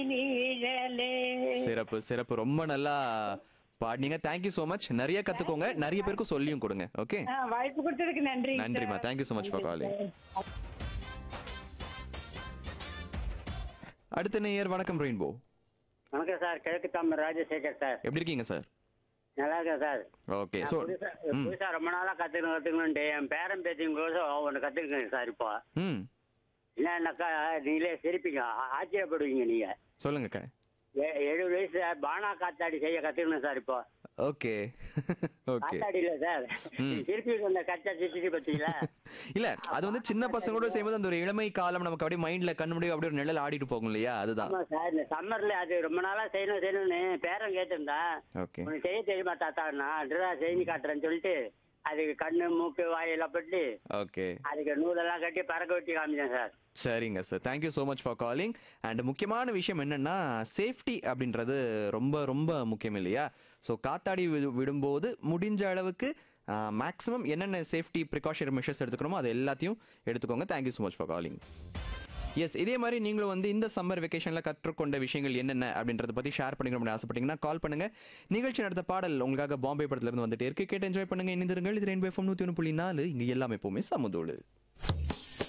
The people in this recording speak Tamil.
நீழலே சிறப்பு சிறப்பு ரொம்ப நல்லா பாடினீங்க தேங்க்யூ so மச் நிறைய கத்துக்கோங்க நிறைய பேருக்கும் சொல்லியும் கொடுங்க ஓகே ஆ, வாய்ப்பு கொடுத்ததுக்கு நன்றி நன்றிம்மா thank you so much for calling அடுத்த நேயர் வணக்கம் ரெயின்போ வணக்கம் சார் கிழக்கு தாமர் ராஜசேகர் சார் எப்படி இருக்கீங்க சார் நல்லா இருக்கேன் சார் ஓகே நான் ஸோ புதுசா புதுசா ரொம்ப நாளா கத்துக்கணும் கத்துக்கணும்ட்டு என் பேரன் பேத்திங்களும் ஒன்று கத்துக்கங்க சார் இப்போ ம் என்னன்னாக்கா நீங்களே சிரிப்பீங்க ஆ- ஆச்சரியப்படுவீங்க நீங்க சொல்லுங்கக்கா எ- எழுபது வயசு பானா காத்தாடி செய்ய கத்துக்கணும் சார் இப்போ ஓகே ஓகே காத்தாடி இல்ல சார் சிரிப்பீங்க இந்த கச்சா சிரிச்சு பார்த்தீங்களா இல்ல அது வந்து சின்ன பசங்களோட செய்யும்போது அந்த ஒரு இளமை காலம் நமக்கு அப்படியே மைண்ட்ல கண்ணு முடியும் அப்படியே ஒரு நிழல் ஆடிட்டு போகும் இல்லையா அதுதான் ஆமா சார் இந்த சம்மர்ல அது ரொம்ப நாளா செய்யணும் செய்யணும்னு பேரன் கேட்டிருந்தா ஓகே உனக்கு செய்ய தெரியுமா தாத்தாண்ணா அதுதான் செஞ்சு காட்டுறேன்னு சொல்லிட்டு அதுக்கு கண்ணு மூக்கு வாயெல்லாம் பட்டு ஓகே அதுக்கு நூலெல்லாம் கட்டி பறக்க வெட்டி காமிச்சேன் சார் சரிங்க sir thank you so much for calling and முக்கியமான விஷயம் என்னன்னா சேஃப்டி அப்படின்றது ரொம்ப ரொம்ப முக்கியம் இல்லையா ஸோ காத்தாடி விடு- விடும்போது முடிஞ்ச அளவுக்கு மேக்ஸிமம் என்னென்ன சேஃப்டி ப்ரிகாஷன் மெஷர்ஸ் எடுத்துக்கணுமோ அது எல்லாத்தையும் எடுத்துக்கோங்க thank you so much for calling yes இதே மாதிரி நீங்களும் வந்து இந்த சம்மர் வெக்கேஷனில் கற்றுக்கொண்ட விஷயங்கள் என்னென்ன அப்படின்றத பற்றி ஷேர் பண்ணிக்கணும் ஆசைப்பட்டீங்கன்னா கால் பண்ணுங்க நிகழ்ச்சி நடத்த பாடல் உங்களுக்காக பாம்பே படத்துல இருந்து வந்துட்டே இருக்கு கேட்டு என்ஜாய் பண்ணுங்க இணைந்திருங்கள் இது ரெண்டு எஃப்எம் நூற்றி ஒன்று புள்ளி நாலு இங்கே எல்லாமே எப்பவுமே சமுதோடு